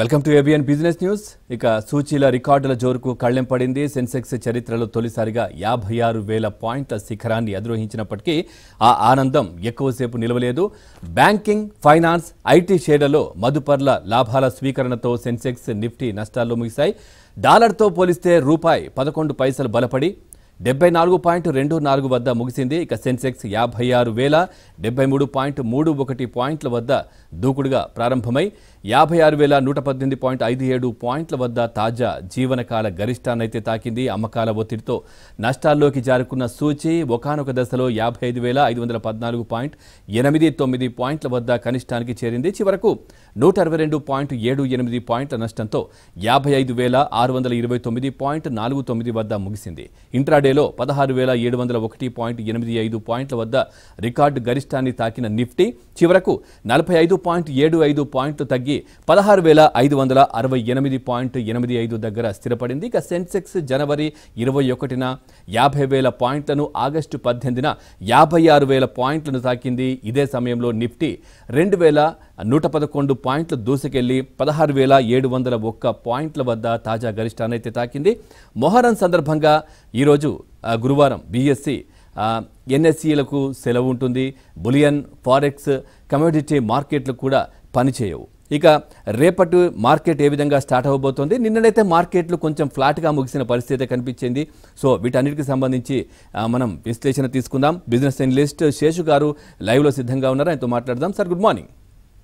Welcome to ABN business news ఇక సూచీల రికార్డుల జోరుకు కళ్ళెం పడింది సెన్సెక్స్ చరిత్రలో తొలిసారిగా యాభై ఆరు వేల పాయింట్ల శిఖరాన్ని అధిరోహించినప్పటికీ ఆ ఆనందం ఎక్కువసేపు నిలవలేదు బ్యాంకింగ్ ఫైనాన్స్ ఐటీ షేర్లలో మదుపర్ల లాభాల స్వీకరణతో సెన్సెక్స్ నిఫ్టీ నష్టాల్లో ముగిశాయి డాలర్తో పోలిస్తే రూపాయి పదకొండు పైసలు బలపడి డెబ్బై నాలుగు పాయింట్ రెండు నాలుగు వద్ద ముగిసింది ఇక సెన్సెక్స్ యాభై ఆరు వేల డెబ్బై మూడు పాయింట్ మూడు ఒకటి పాయింట్ల వద్ద దూకుడుగా ప్రారంభమై యాభై ఆరు వేల నూట పద్దెనిమిది పాయింట్ ఐదు ఏడు పాయింట్ల వద్ద తాజా జీవనకాల గరిష్టాన్నైతే తాకింది అమ్మకాల ఒత్తిడితో నష్టాల్లోకి జారుకున్న సూచి ఒకనొక దశలో యాభై ఐదు వేల ఐదు వందల పద్నాలుగు పాయింట్ ఎనిమిది తొమ్మిది పాయింట్ల వద్ద కనిష్టానికి చేరింది చివరకు నూట అరవై రెండు పాయింట్ ఏడు ఎనిమిది పాయింట్ల నష్టంతో యాభై ఐదు వేల ఆరు వందల ఇరవై తొమ్మిది పాయింట్ నాలుగు తొమ్మిది వద్ద ముగిసింది ఇంట్రాడేలో పదహారు వేల ఏడు వందల ఒకటి పాయింట్ ఎనిమిది ఐదు పాయింట్ల వద్ద రికార్డు గరిష్టాన్ని తాకిన నిఫ్టీ చివరకు నలభై ఐదు పాయింట్ ఏడు ఐదు పాయింట్లు తగ్గి పదహారు వేల ఐదు వందల అరవై ఎనిమిది పాయింట్ ఎనిమిది ఐదు దగ్గర స్థిరపడింది ఇక సెన్సెక్స్ జనవరి ఇరవై ఒకటిన యాభై వేల పాయింట్లను ఆగస్టు పద్దెనిమిదిన యాభై ఆరు వేల పాయింట్లను తాకింది ఇదే సమయంలో నిఫ్టీ రెండు వేల నూట పదకొండు పాయింట్లు దూసుకెళ్లి పదహారు వేల ఏడు వందల ఒక్క పాయింట్ల వద్ద తాజా గరిష్టాన్ని అయితే తాకింది మొహరం సందర్భంగా ఈరోజు ఆ, గురువారం బీఎస్సీ ఎన్ఎస్సీలకు సెలవు ఉంటుంది బులియన్ ఫారెక్స్ కమోడిటీ మార్కెట్లు కూడా పనిచేయవు ఇక రేపటి మార్కెట్ ఏ విధంగా స్టార్ట్ అవ్వబోతోంది నిన్ననైతే మార్కెట్లు కొంచెం ఫ్లాట్గా ముగిసిన పరిస్థితి కనిపించింది సో వీటన్నిటికి సంబంధించి ఆ, మనం విశ్లేషణ తీసుకుందాం బిజినెస్ అనలిస్ట్ శేషు గారు లైవ్లో సిద్ధంగా ఉన్నారు ఆయనతో మాట్లాడదాం sir good morning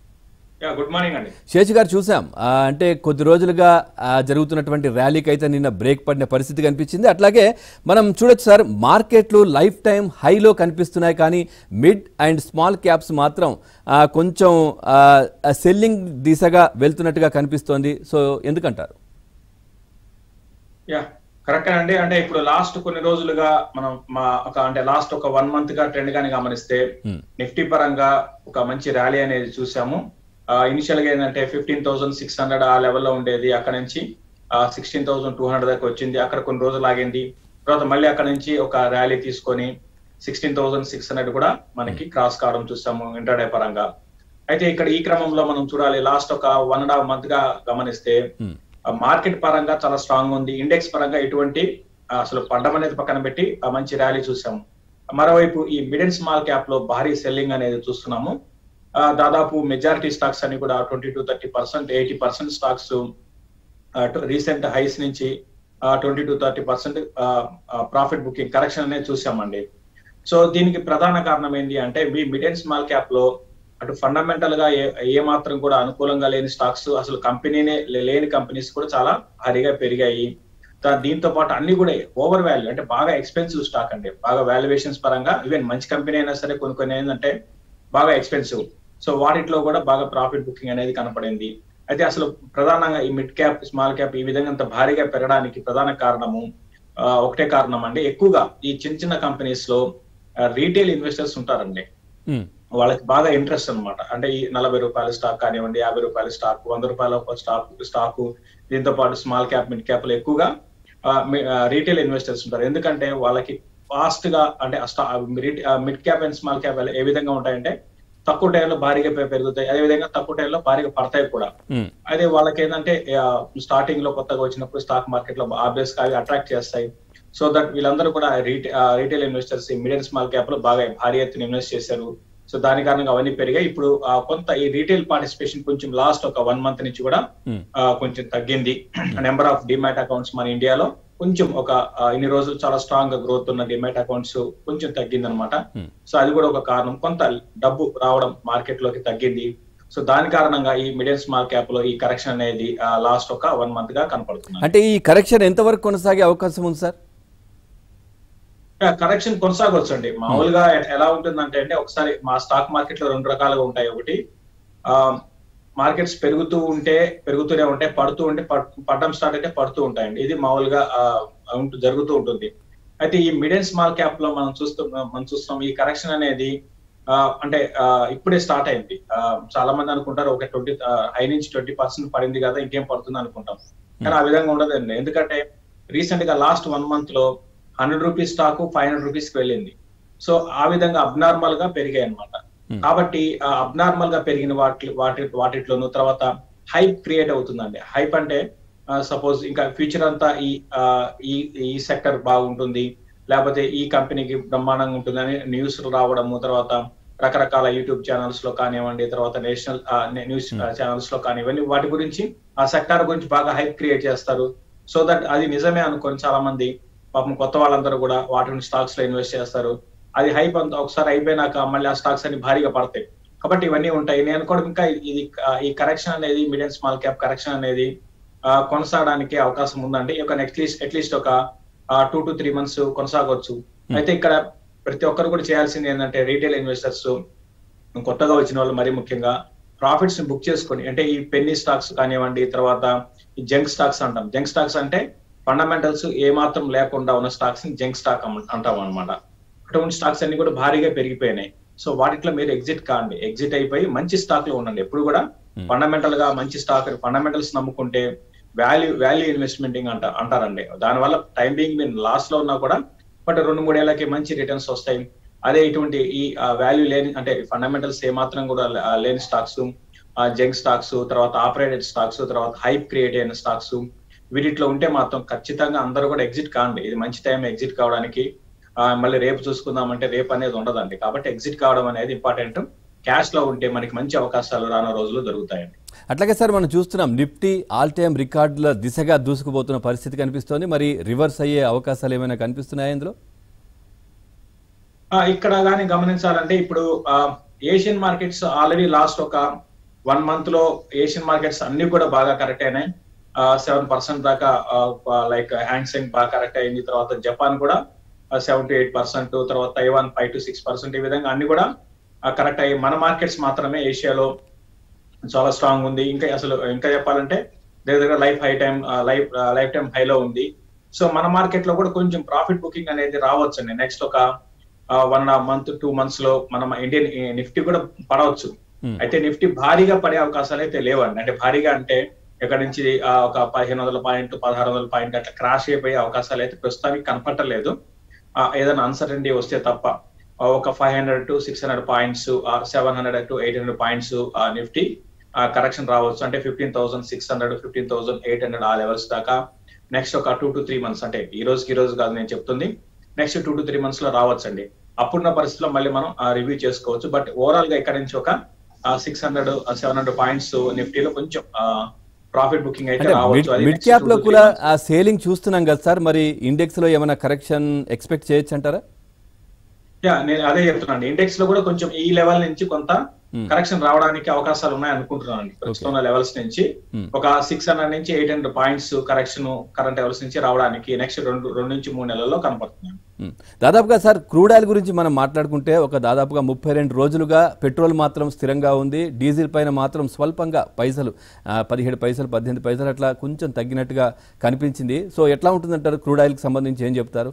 ya good morning అండి శేషు గారు చూసాం ఆ, అంటే కొద్ది రోజులుగా ఆ, జరుగుతున్నటువంటి ర్యాలీకి అయితే నిన్న బ్రేక్ పడిన పరిస్థితి కనిపించింది అట్లాగే మనం చూడొచ్చు సార్ మార్కెట్లు లైఫ్ టైం హైలో కనిపిస్తున్నాయి కానీ మిడ్ అండ్ స్మాల్ క్యాప్స్ మాత్రం ఆ, కొంచెం సెల్లింగ్ దిశగా వెళ్తున్నట్టుగా కనిపిస్తోంది సో ఎందుకంటారు యా కరెక్ట్ అండి అంటే ఇప్పుడు లాస్ట్ కొన్ని రోజులుగా మనం మా ఒక అంటే లాస్ట్ ఒక వన్ మంత్ గా ట్రెండ్ గాని గమనిస్తే Hmm. నిఫ్టీ పరంగా ఒక మంచి ర్యాలీ అనేది చూసాము ఇనిషియల్ గా ఏంటంటే ఫిఫ్టీన్ థౌసండ్ సిక్స్ హండ్రెడ్ ఆ లెవెల్లో ఉండేది అక్కడ నుంచి సిక్స్టీన్ థౌసండ్ టూ హండ్రెడ్ దాకా వచ్చింది అక్కడ కొన్ని రోజులు ఆగింది తర్వాత మళ్ళీ అక్కడ నుంచి ఒక ర్యాలీ తీసుకొని సిక్స్టీన్ థౌసండ్ సిక్స్ హండ్రెడ్ కూడా మనకి క్రాస్ కావడం చూసాము ఇంటర్డే పరంగా అయితే ఇక్కడ ఈ క్రమంలో మనం చూడాలి లాస్ట్ ఒక వన్ అండ్ హాఫ్ మంత్ గా గమనిస్తే Hmm. మార్కెట్ పరంగా చాలా స్ట్రాంగ్ ఉంది ఇండెక్స్ పరంగా ఎటువంటి ఆ, అసలు పడ్డం అనేది పక్కన పెట్టి ఆ మంచి ర్యాలీ చూసాము మరోవైపు ఈ మిడ్ అండ్ స్మాల్ క్యాప్ లో భారీ సెల్లింగ్ అనేది చూస్తున్నాము ఆ, దాదాపు మెజారిటీ స్టాక్స్ అన్ని కూడా twenty to thirty percent eighty percent stocks recent highs నుంచి twenty to thirty percent profit booking correction అనేది చూసామండి సో దీనికి ప్రధాన కారణం ఏంటి అంటే మీ మిడ్ అండ్ స్మాల్ క్యాప్ లో అటు ఫండమెంటల్ గా ఏ ఏ మాత్రం కూడా అనుకూలంగా లేని స్టాక్స్ అసలు కంపెనీనే లే- లేని కంపెనీస్ కూడా చాలా భారీగా పెరిగాయి దా- దీంతో పాటు అన్ని కూడా ఓవర్ వాల్యూ అంటే బాగా ఎక్స్పెన్సివ్ స్టాక్ అండి బాగా వాల్యుయేషన్స్ పరంగా ఈవెన్ మంచి కంపెనీ అయినా సరే కొన్ని కొన్ని ఏంటంటే బాగా ఎక్స్పెన్సివ్ సో వాటిలో కూడా బాగా ప్రాఫిట్ బుకింగ్ అనేది కనపడింది అయితే అసలు ప్రధానంగా ఈ మిడ్ క్యాప్ స్మాల్ క్యాప్ ఈ విధంగా అంత భారీగా పెరగడానికి ప్రధాన కారణము ఆ, ఒకటే కారణం అండి ఎక్కువగా ఈ చిన్న చిన్న కంపెనీస్ లో రీటైల్ ఇన్వెస్టర్స్ ఉంటారండి ఉమ్, వాళ్ళకి బాగా ఇంట్రెస్ట్ అన్నమాట అంటే ఈ నలభై రూపాయల స్టాక్ కానివ్వండి యాభై రూపాయల స్టాక్ వంద రూపాయల ఒక స్టాక్ స్టాక్ దీంతో పాటు స్మాల్ క్యాప్ మిడ్ క్యాప్ ఎక్కువగా రీటైల్ ఇన్వెస్టర్స్ ఉంటారు ఎందుకంటే వాళ్ళకి ఫాస్ట్ గా అంటే mid cap and small cap ఏ విధంగా ఉంటాయంటే తక్కువ టైంలో భారీగా పె- పెరుగుతాయి అదే విధంగా తక్కువ టైంలో భారీగా పడతాయి కూడా ఉమ్, అదే వాళ్ళకి ఏంటంటే స్టార్టింగ్ లో కొత్తగా వచ్చినప్పుడు స్టాక్ మార్కెట్ లో ఆబ్వియస్ గా అవి అట్రాక్ట్ చేస్తాయి సో దట్ వీళ్ళందరూ కూడా retail investors medium small cap లో బాగా భారీ ఎత్తున ఇన్వెస్ట్ చేశారు సో దాని కారణంగా అవన్నీ పెరిగాయి ఇప్పుడు ఆ, కొంత ఈ రీటైల్ పార్టిసిపేషన్ కొంచెం లాస్ట్ ఒక వన్ మంత్ నుంచి కూడా ఉమ్. ఆ, కొంచెం తగ్గింది నెంబర్ ఆఫ్ డిమాట్ అకౌంట్స్ మన ఇండియాలో కొంచెం ఒక ఆ, ఇన్ని రోజులు చాలా స్ట్రాంగ్ గా గ్రోత్ ఉన్న డిమాట్ అకౌంట్స్ కొంచెం తగ్గింది అనమాట Hmm. సో అది కూడా ఒక కారణం కొంత డబ్బు రావడం మార్కెట్ లోకి తగ్గింది సో దాని కారణంగా ఈ మిడిల్ స్మాల్ క్యాప్ లో ఈ కరెక్షన్ అనేది లాస్ట్ ఒక వన్ మంత్ గా కనపడుతుంది అంటే ఈ కరెక్షన్ ఎంతవరకు కొనసాగే అవకాశం ఉంది సార్ కరెక్షన్ కొనసాగొచ్చు అండి మామూలుగా ఎ- ఎలా ఉంటుందంటే అంటే ఒకసారి మా స్టాక్ మార్కెట్ లో రెండు రకాలుగా ఉంటాయి ఒకటి మార్కెట్స్ పెరుగుతూ ఉంటే పెరుగుతూనే ఉంటాయి పడుతూ ఉంటే పడ్- పడడం స్టార్ట్ అయితే పడుతూ ఉంటాయండి ఇది మామూలుగా ఆ, ఉంటూ- జరుగుతూ ఉంటుంది అయితే ఈ మిడ్ అండ్ స్మాల్ క్యాప్ లో మనం చూస్తున్నాం మనం చూస్తున్నాం ఈ కరెక్షన్ అనేది ఆ, అంటే ఆ, ఇప్పుడే స్టార్ట్ అయింది ఆ, చాలా మంది అనుకుంటారు ఒక ట్వంటీ హై నుంచి ట్వంటీ పర్సెంట్ పడింది కదా ఇంకేం పడుతుంది అనుకుంటాం కానీ ఆ విధంగా ఉండదండి ఎందుకంటే రీసెంట్ గా లాస్ట్ వన్ మంత్ లో hundred rupees stock five hundred rupees కి వెళ్ళింది సో ఆ విధంగా అబ్నార్మల్ గా పెరిగాయి అనమాట Hmm. కాబట్టి అబ్నార్మల్ గా పెరిగిన వాటి వాటి వాటిట్లోను తర్వాత హైప్ క్రియేట్ అవుతుందండి హైప్ అంటే సపోజ్ ఇంకా ఫ్యూచర్ అంతా ఈ ఆ, ఈ ఈ సెక్టర్ బాగుంటుంది లేకపోతే ఈ కంపెనీకి బ్రహ్మాండంగా ఉంటుందని న్యూస్ రావడము తర్వాత రకరకాల యూట్యూబ్ ఛానల్స్ లో కానివ్వండి తర్వాత నేషనల్ న్యూస్ ఛానల్స్ లో కానివ్వండి వాటి గురించి ఆ సెక్టార్ గురించి బాగా హైప్ క్రియేట్ చేస్తారు సో దట్ అది నిజమే అనుకొని చాలా మంది పాపం కొత్త వాళ్ళందరూ కూడా వాటిని స్టాక్స్ లో ఇన్వెస్ట్ చేస్తారు అది హైప్ అంతా ఒకసారి అయిపోయినాక మళ్ళీ ఆ స్టాక్స్ అన్ని భారీగా పడతాయి కాబట్టి ఇవన్నీ ఉంటాయి నేను కూడా ఇంకా ఇది ఆ, ఈ కరెక్షన్ అనేది మీడియం స్మాల్ క్యాప్ కరెక్షన్ అనేది ఆ, కొనసాగడానికి అవకాశం ఉందండి ఒక అట్లీస్ట్ అట్లీస్ట్ ఒక టూ టు త్రీ మంత్స్ కొనసాగవచ్చు అయితే ఇక్కడ ప్రతి ఒక్కరు కూడా చేయాల్సింది ఏంటంటే రీటైల్ ఇన్వెస్టర్స్ కొత్తగా వచ్చిన వాళ్ళు మరీ ముఖ్యంగా ప్రాఫిట్స్ ని బుక్ చేసుకొని అంటే ఈ పెన్నీ స్టాక్స్ కానివ్వండి తర్వాత ఈ జంక్ స్టాక్స్ అంటాం జంక్ స్టాక్స్ అంటే ఫండమెంటల్స్ ఏ మాత్రం లేకుండా ఉన్న స్టాక్స్ ని జంక్ స్టాక్ అంటాం అనమాట అటువంటి స్టాక్స్ అన్ని కూడా భారీగా పెరిగిపోయినాయి సో వాటిలో మీరు ఎగ్జిట్ కాండి ఎగ్జిట్ అయిపోయి మంచి స్టాక్ లో ఉండండి ఎప్పుడు కూడా ఫండమెంటల్ గా మంచి స్టాక్ ఫండమెంటల్స్ నమ్ముకుంటే వాల్యూ వాల్యూ ఇన్వెస్ట్మెంటింగ్ అంట అంటారండి దానివల్ల టైం బీయింగ్ మీరు లాస్ లో ఉన్నా కూడా బట్ రెండు మూడేళ్లకి మంచి రిటర్న్స్ వస్తాయి అదే ఇటువంటి ఈ వాల్యూ లేని అంటే ఫండమెంటల్స్ ఏ మాత్రం కూడా ఆ, లేని స్టాక్స్ జంక్ స్టాక్స్ తర్వాత ఆపరేటెడ్ స్టాక్స్ తర్వాత హైప్ క్రియేట్ అయిన స్టాక్స్ వీటిలో ఉంటే మాత్రం ఖచ్చితంగా అందరూ కూడా ఎగ్జిట్ కాండి ఇది మంచి టైం ఎగ్జిట్ కావడానికి ఆ, మళ్ళీ రేపు చూసుకుందామంటే రేపు అనేది ఉండదండి కాబట్టి ఎగ్జిట్ కావడం అనేది ఇంపార్టెంట్ క్యాష్ లో ఉంటే మనకి మంచి అవకాశాలు రానున్న రోజుల్లో దొరుకుతాయండి అట్లాగే సార్ మనం చూస్తున్నాం నిఫ్టీ ఆల్ టైమ్ రికార్డుల దిశగా దూసుకుపోతున్న పరిస్థితి కనిపిస్తోంది మరి రివర్స్ అయ్యే అవకాశాలు ఏమైనా కనిపిస్తున్నాయా ఇందులో ఆ, ఇక్కడ కానీ గమనించాలంటే ఇప్పుడు ఏషియన్ మార్కెట్స్ ఆల్రెడీ లాస్ట్ ఒక వన్ మంత్ లో ఏషియన్ మార్కెట్స్ అన్ని కూడా బాగా కరెక్ట్ అయినాయి సెవెన్ పర్సెంట్ దాకా లైక్ హ్యాండ్సెంగ్ బాగా కరెక్ట్ అయింది తర్వాత జపాన్ కూడా సెవెన్ టు ఎయిట్ పర్సెంట్ తర్వాత Taiwan five to six percent ఈ విధంగా అన్ని కూడా కరెక్ట్ అయ్యి మన మార్కెట్స్ మాత్రమే ఏషియాలో చాలా స్ట్రాంగ్ ఉంది ఇంకా అసలు ఇంకా చెప్పాలంటే దగ్గర దగ్గర life high time life life time హైలో ఉంది సో మన మార్కెట్ లో కూడా కొంచెం ప్రాఫిట్ బుకింగ్ అనేది రావచ్చండి నెక్స్ట్ ఒక వన్ మంత్ టూ మంత్స్ లో మనం ఇండియన్ నిఫ్టీ కూడా పడవచ్చు Hmm. అయితే నిఫ్టీ భారీగా పడే అవకాశాలు అయితే లేవండి అంటే భారీగా అంటే ఇక్కడ నుంచి ఆ, ఒక పదిహేను వందల పాయింట్ పదహారు వందల పాయింట్ అట్లా క్రాష్ అయిపోయే అవకాశాలు అయితే ప్రస్తుతానికి కనపట్టలేదు ఆ, ఏదైనా అన్సర్టనిటీ వస్తే తప్ప ఆ, ఒక five hundred to six hundred points seven hundred to eight hundred points Nifty correction రావచ్చు అంటే fifteen thousand six hundred fifteen thousand eight hundred ఆ లెవెల్స్ దాకా నెక్స్ట్ ఒక టూ టు త్రీ మంత్స్ అంటే ఈ రోజుకి ఈ రోజు కాదు నేను చెప్తుంది next two to three months లో రావచ్చండి అప్పుడున్న పరిస్థితిలో మళ్ళీ మనం రివ్యూ చేసుకోవచ్చు బట్ ఓవరాల్ గా ఇక్కడ నుంచి ఒక six hundred seven hundred points నిఫ్టీలో కొంచెం ప్రాఫిట్ బుకింగ్ అయితే అంటే రావచ్చు అది మిడ్ next క్యాప్ two లో to three కూడా months. ఆ సేలింగ్ చూస్తున్నాం కదా సార్ మరి ఇండెక్స్ లో ఏమైనా కరెక్షన్ ఎక్స్పెక్ట్ చేయొచ్చు అంటారా యా నేను అదే చెప్తున్నాను ఇండెక్స్ లో కూడా కొంచెం ఈ లెవెల్ నుంచి కొంత Hmm. కరెక్షన్ రావడానికి అవకాశాలు ఉన్నాయి అనుకుంటున్నాను ప్రస్తుతం ఉన్న లెవెల్స్ నుంచి Hmm. ఒక సిక్స్ హండ్రెడ్ నుంచి eight hundred points correction current levels నుంచి రావడానికి నెక్స్ట్ రెండు రెండు నుంచి మూడు నెలల్లో కనపడుతున్నాయి ఉమ్. దాదాపుగా సార్ క్రూడ్ ఆయిల్ గురించి మనం మాట్లాడుకుంటే ఒక దాదాపుగా ముప్పై రెండు రోజులుగా పెట్రోల్ మాత్రం స్థిరంగా ఉంది డీజిల్ పైన మాత్రం స్వల్పంగా పైసలు ఆ, పదిహేడు పైసలు పద్దెనిమిది పైసలు అట్లా కొంచెం తగ్గినట్టుగా కనిపించింది సో ఎట్లా ఉంటుందంటారు క్రూడ్ ఆయిల్కి సంబంధించి ఏం చెప్తారు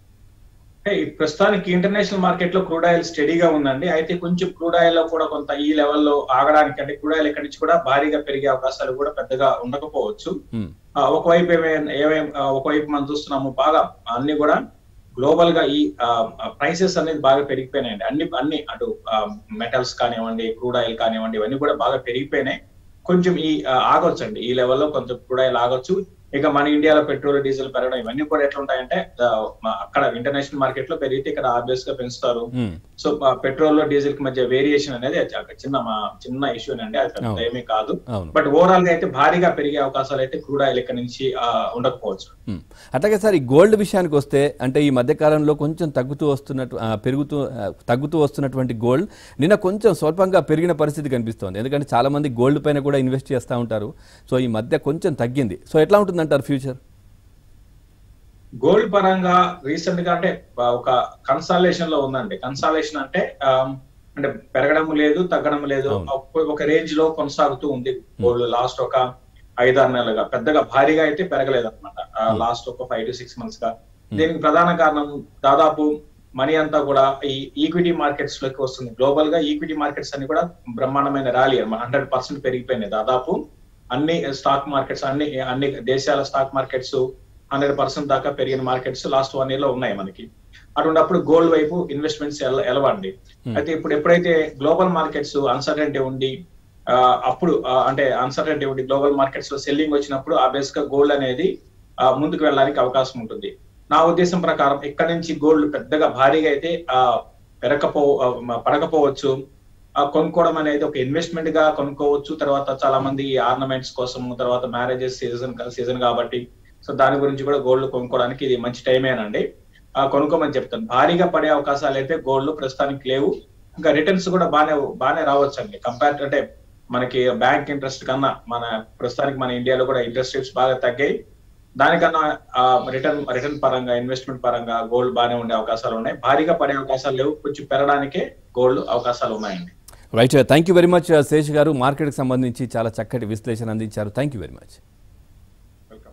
అంటే ఈ ప్రస్తుతానికి ఇంటర్నేషనల్ మార్కెట్ లో క్రూడ్ ఆయిల్ స్టడీగా ఉందండి అయితే కొంచెం క్రూడ్ ఆయిల్ లో కూడా కొంత ఈ లెవెల్లో ఆగడానికి అంటే క్రూడ్ ఆయిల్ ఇక్కడి నుంచి కూడా భారీగా పెరిగే అవకాశాలు కూడా పెద్దగా ఉండకపోవచ్చు ఉమ్. ఆ, ఒకవైపు ఏమే- ఏమేం ఆ, ఒకవైపు మనం చూస్తున్నాము బాగా అన్ని కూడా గ్లోబల్ గా ఈ ప్రైసెస్ అనేది బాగా పెరిగిపోయినాయండి అన్ని అన్ని అటు మెటల్స్ కానివ్వండి క్రూడ్ ఆయిల్ కానివ్వండి ఇవన్నీ కూడా బాగా పెరిగిపోయినాయి కొంచెం ఈ ఆ, ఆగొచ్చండి ఈ లెవెల్లో కొంచెం క్రూడ్ ఆయిల్ ఆగొచ్చు ఇక మన ఇండియాలో పెట్రోల్ డీజిల్ పెరగడం ఇవన్నీ కూడా ఎట్లా ఉంటాయంటే ఆ, మ- అక్కడ ఇంటర్నేషనల్ మార్కెట్ లో పెరిగితే ఇక్కడ ఆబ్వియస్ గా పెంచుతారు ఉమ్. సో పెట్రోల్ డీజిల్ కి మధ్య వేరియేషన్ అనేది అది చిన్న మా- చిన్న ఇష్యూ అండి అది పెద్ద అవును. ఏమీ కాదు అవును బట్ ఓవరాల్ గా అయితే భారీగా పెరిగే అవకాశాలు అయితే క్రూడ్ ఆయిల్ ఇక్కడ నుంచి ఆ, ఉండకపోవచ్చు ఉమ్. అట్లాగే సార్ ఈ గోల్డ్ విషయానికి వస్తే అంటే ఈ మధ్య కాలంలో కొంచెం తగ్గుతూ వస్తున్నట్టు ఆ, పెరుగుతూ ఆ, తగ్గుతూ వస్తున్నటువంటి గోల్డ్ నిన్న కొంచెం స్వల్పంగా పెరిగిన పరిస్థితి కనిపిస్తోంది ఎందుకంటే చాలా మంది గోల్డ్ పైన కూడా ఇన్వెస్ట్ చేస్తూ ఉంటారు సో ఈ మధ్య కొంచెం తగ్గింది సో ఎట్లా ఉంటుందంటారు ఫ్యూచర్ గోల్డ్ పరంగా రీసెంట్ గా అంటే బా- ఒక కన్సాలేషన్ లో ఉందండి కన్సాలేషన్ అంటే ఆ, అంటే పెరగడం లేదు తగ్గడం లేదు అవును. ఒక- ఒక రేంజ్ లో కొనసాగుతూ ఉంది గోల్డ్ లాస్ట్ ఒక ఐదారు నెలలుగా పెద్దగా భారీగా అయితే పెరగలేదు అనమాట లాస్ట్ ఒక ఫైవ్ టు సిక్స్ మంత్స్ గా దీనికి ప్రధాన కారణం దాదాపు మనీ అంతా కూడా ఈ ఈక్విటీ మార్కెట్స్ లోకి వస్తుంది గ్లోబల్ గా ఈక్విటీ మార్కెట్స్ అన్ని కూడా బ్రహ్మాండమైన ర్యాలీ అనమాట హండ్రెడ్ పర్సెంట్ పెరిగిపోయినాయి దాదాపు అన్ని స్టాక్ మార్కెట్స్ అన్ని అన్ని దేశాల స్టాక్ మార్కెట్స్ హండ్రెడ్ పర్సెంట్ దాకా పెరిగిన మార్కెట్స్ లాస్ట్ వన్ ఇయర్ లో ఉన్నాయి మనకి అటువంటిప్పుడు గోల్డ్ వైపు ఇన్వెస్ట్మెంట్స్ ఎలవండి అయితే ఇప్పుడు ఎప్పుడైతే గ్లోబల్ మార్కెట్స్ అన్సర్టెంటీ ఉండి ఆ, అప్పుడు ఆ, అంటే అన్సర్టనిటీ ఒకటి గ్లోబల్ మార్కెట్స్ లో సెల్లింగ్ వచ్చినప్పుడు ఆ బేస్ గా గోల్డ్ అనేది ఆ, ముందుకు వెళ్ళడానికి అవకాశం ఉంటుంది నా ఉద్దేశం ప్రకారం ఇక్కడ నుంచి గోల్డ్ పెద్దగా భారీగా అయితే ఆ పెరకపో ఆ, మ- పడకపోవచ్చు ఆ కొనుక్కోవడం అనేది ఒక ఇన్వెస్ట్మెంట్ గా కొనుక్కోవచ్చు తర్వాత చాలా మంది ఆర్నమెంట్స్ కోసం తర్వాత మ్యారేజెస్ సీజన్ సీజన్ కాబట్టి సో దాని గురించి కూడా గోల్డ్ కొనుక్కోవడానికి ఇది మంచి టైమేనండి ఆ కొనుక్కోమని చెప్తాను భారీగా పడే అవకాశాలు అయితే గోల్డ్ ప్రస్తుతానికి లేవు ఇంకా రిటర్న్స్ కూడా బాగానే బాగానే రావచ్చు అండి కంపేర్ అంటే మనకి బ్యాంక్ ఇంట్రెస్ట్ కన్నా మన ప్రస్తుతానికి మన ఇండియాలో కూడా ఇంట్రెస్ట్ రేట్స్ బాగా తగ్గాయి దానికన్నా రిటర్న్ రిటర్న్ పరంగా ఇన్వెస్ట్మెంట్ పరంగా గోల్డ్ బాగానే ఉండే అవకాశాలు ఉన్నాయి భారీగా పడే అవకాశాలు లేవు కొంచెం పెరగడానికే గోల్డ్ అవకాశాలు ఉన్నాయండి right thank you very much Sesh గారు మార్కెట్కి సంబంధించి చాలా చక్కటి విశ్లేషణ అందించారు thank you very much welcome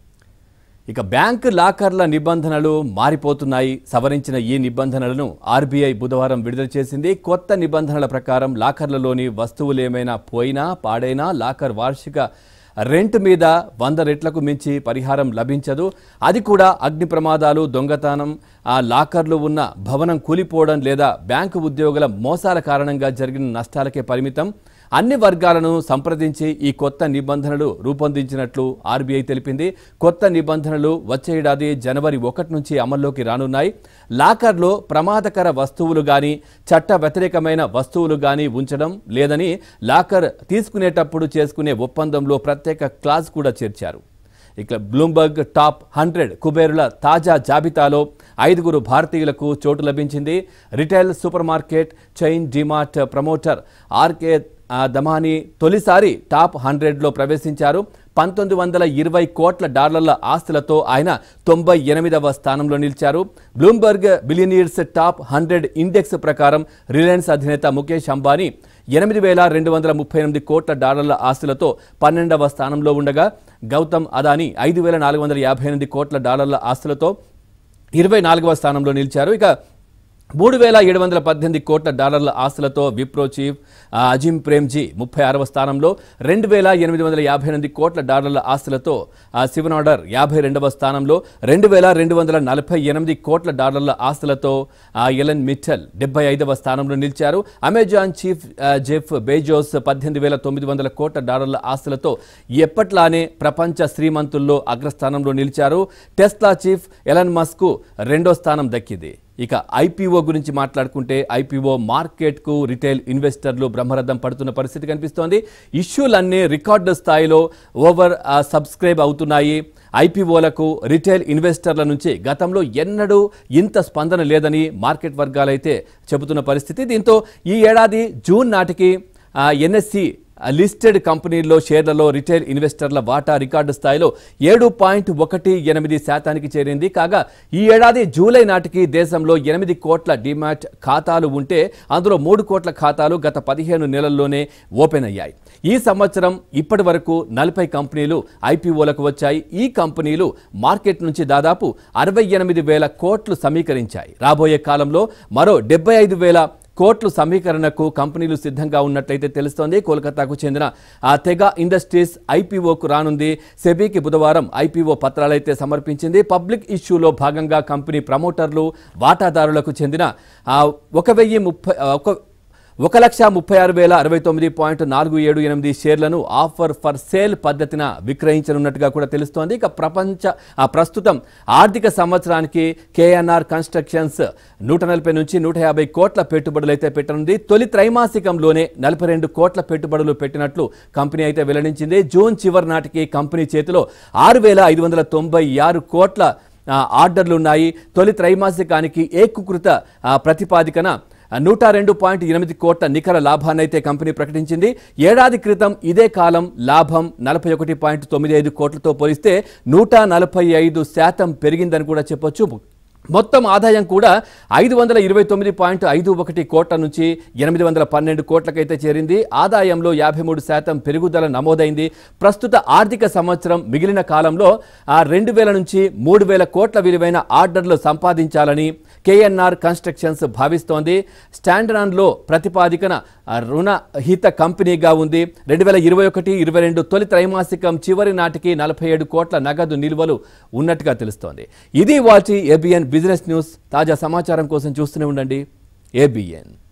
ఇక బ్యాంక్ లాకర్ల నిబంధనలు మారిపోతున్నాయి సవరించిన ఈ నిబంధనలను ఆర్బీఐ బుధవారం విడుదల చేసింది కొత్త నిబంధనల ప్రకారం లాకర్లలోని వస్తువులు ఏమైనా పోయినా పాడైనా లాకర్ వార్షిక రెంట్ మీద వంద రెట్లకు మించి పరిహారం లభించదు అది కూడా అగ్ని ప్రమాదాలు దొంగతనం ఆ లాకర్లు ఉన్న భవనం కూలిపోవడం లేదా బ్యాంకు ఉద్యోగుల మోసాల కారణంగా జరిగిన నష్టాలకే పరిమితం అన్ని వర్గాలను సంప్రదించి ఈ కొత్త నిబంధనలు రూపొందించినట్లు ఆర్బీఐ తెలిపింది కొత్త నిబంధనలు వచ్చే ఏడాది జనవరి ఒకటి నుంచి అమల్లోకి రానున్నాయి లాకర్లో ప్రమాదకర వస్తువులు గాని చట్ట వ్యతిరేకమైన వస్తువులు గాని ఉంచడం లేదని లాకర్ తీసుకునేటప్పుడు చేసుకునే ఒప్పందంలో ప్రత్యేక క్లాజ్ కూడా చేర్చారు ఇక బ్లూంబర్గ్ టాప్ హండ్రెడ్ కుబేరుల తాజా జాబితాలో ఐదుగురు భారతీయులకు చోటు లభించింది retail supermarket chain DMart promoter RK ఆ, దమాని తొలిసారి టాప్ హండ్రెడ్లో ప్రవేశించారు పంతొమ్మిది వందల ఇరవై కోట్ల డాలర్ల ఆస్తులతో ఆయన తొంభై ఎనిమిదవ స్థానంలో నిలిచారు Bloomberg billionaires top hundred index ప్రకారం రిలయన్స్ అధినేత ముఖేష్ అంబానీ ఎనిమిది వేల రెండు వందల ముప్పై ఎనిమిది కోట్ల డాలర్ల ఆస్తులతో పన్నెండవ స్థానంలో ఉండగా గౌతమ్ అదానీ ఐదు వేల నాలుగు వందల యాభై ఎనిమిది కోట్ల డాలర్ల ఆస్తులతో ఇరవై నాలుగవ స్థానంలో నిలిచారు ఇక మూడు వేల ఏడు వందల పద్దెనిమిది కోట్ల డాలర్ల ఆస్తులతో విప్రో చీఫ్ ఆ, అజిమ్ ప్రేమ్జీ ముప్పై ఆరవ స్థానంలో రెండు వేల ఎనిమిది వందల యాభై ఎనిమిది కోట్ల డాలర్ల ఆస్తులతో ఆ, శివనాడర్ యాభై రెండవ స్థానంలో రెండు వేల రెండు వందల నలభై ఎనిమిది కోట్ల డాలర్ల ఆస్తులతో ఆ, ఎలన్ మిట్టల్ డెబ్బై ఐదవ స్థానంలో నిలిచారు అమెజాన్ చీఫ్ ఆ, జెఫ్ బేజోస్ పద్దెనిమిది వేల తొమ్మిది వందల కోట్ల డాలర్ల ఆస్తులతో ఎప్పట్లానే ప్రపంచ శ్రీమంతుల్లో అగ్రస్థానంలో నిలిచారు టెస్లా చీఫ్ ఎలన్ మస్కు రెండో స్థానం దక్కింది ఇక ఐపీఓ గురించి మాట్లాడుకుంటే ఐపీఓ మార్కెట్కు రిటైల్ ఇన్వెస్టర్లు బ్రహ్మరథం పడుతున్న పరిస్థితి కనిపిస్తోంది ఇష్యూలన్నీ రికార్డు స్థాయిలో ఓవర్ ఆ, సబ్స్క్రైబ్ అవుతున్నాయి ఐపీఓలకు రిటైల్ ఇన్వెస్టర్ల నుంచి గతంలో ఎన్నడూ ఇంత స్పందన లేదని మార్కెట్ వర్గాలైతే చెబుతున్న పరిస్థితి దీంతో ఈ ఏడాది జూన్ నాటికి ఎన్ఎస్సి లిస్టెడ్ కంపెనీల్లో షేర్లలో రిటైల్ ఇన్వెస్టర్ల వాటా రికార్డు స్థాయిలో ఏడు పాయింట్ ఒకటి ఎనిమిది శాతానికి చేరింది కాగా ఈ ఏడాది జూలై నాటికి దేశంలో ఎనిమిది కోట్ల డిమాట్ ఖాతాలు ఉంటే అందులో మూడు కోట్ల ఖాతాలు గత పదిహేను నెలల్లోనే ఓపెన్ అయ్యాయి ఈ సంవత్సరం ఇప్పటి వరకు నలభై కంపెనీలు ఐపీఓలకు వచ్చాయి ఈ కంపెనీలు మార్కెట్ నుంచి దాదాపు అరవై ఎనిమిది వేల కోట్లు సమీకరించాయి రాబోయే కాలంలో మరో డెబ్బై ఐదు వేల కోట్లు సమీకరణకు కంపెనీలు సిద్ధంగా ఉన్నట్లయితే తెలుస్తోంది కోల్కతాకు చెందిన ఆ తెగ ఇండస్ట్రీస్ ఐపీఓకు రానుంది సెబీకి బుధవారం ఐపీఓ పత్రాలైతే సమర్పించింది పబ్లిక్ ఇష్యూలో భాగంగా కంపెనీ ప్రమోటర్లు వాటాదారులకు చెందిన ఆ, ఒక వెయ్యి ముప్పై ఒక ఒక లక్ష ముప్పై ఆరు వేల అరవై తొమ్మిది పాయింట్ నాలుగు ఏడు ఎనిమిది షేర్లను ఆఫర్ ఫర్ సేల్ పద్ధతిన విక్రయించనున్నట్టుగా కూడా తెలుస్తోంది ఇక ప్రపంచ ఆ ప్రస్తుతం ఆర్థిక సంవత్సరానికి కేఎన్ఆర్ కన్స్ట్రక్షన్స్ నూట నలభై నుంచి నూట యాభై కోట్ల పెట్టుబడులు అయితే పెట్టనుంది తొలి త్రైమాసికంలోనే నలభై రెండు కోట్ల పెట్టుబడులు పెట్టినట్లు కంపెనీ అయితే వెల్లడించింది జూన్ చివరి నాటికి కంపెనీ చేతిలో ఆరు వేల ఐదు వందల తొంభై ఆరు కోట్ల ఆ, ఆర్డర్లు ఉన్నాయి తొలి త్రైమాసికానికి ఏకీకృత ఆ, ప్రతిపాదికన నూట రెండు పాయింట్ ఎనిమిది కోట్ల నికర లాభాన్ని అయితే కంపెనీ ప్రకటించింది ఏడాది క్రితం ఇదే కాలం లాభం నలభై ఒకటి పాయింట్ తొమ్మిది ఐదు కోట్లతో పోలిస్తే నూట నలభై ఐదు శాతం పెరిగిందని కూడా చెప్పొచ్చు మొత్తం ఆదాయం కూడా ఐదు వందల ఇరవై తొమ్మిది పాయింట్ ఐదు ఒకటి కోట్ల నుంచి ఎనిమిది వందల పన్నెండు కోట్లకైతే చేరింది ఆదాయంలో యాభై మూడు శాతం పెరుగుదల నమోదైంది ప్రస్తుత ఆర్థిక సంవత్సరం మిగిలిన కాలంలో ఆ రెండు వేల నుంచి మూడు వేల కోట్ల విలువైన ఆర్డర్లు సంపాదించాలని కేఎన్ఆర్ కన్స్ట్రక్షన్స్ భావిస్తోంది స్టాండర్డ్లో ప్రతిపాదికన ఆ, రుణహిత కంపెనీగా ఉంది రెండు వేల ఇరవై ఒకటి ఇరవై రెండు తొలి త్రైమాసికం చివరి నాటికి నలభై ఏడు కోట్ల నగదు నిల్వలు ఉన్నట్టుగా తెలుస్తోంది ఇది వాటి ఏబిఎన్ బిజినెస్ న్యూస్ తాజా సమాచారం కోసం చూస్తూనే ఉండండి ఏబిఎన్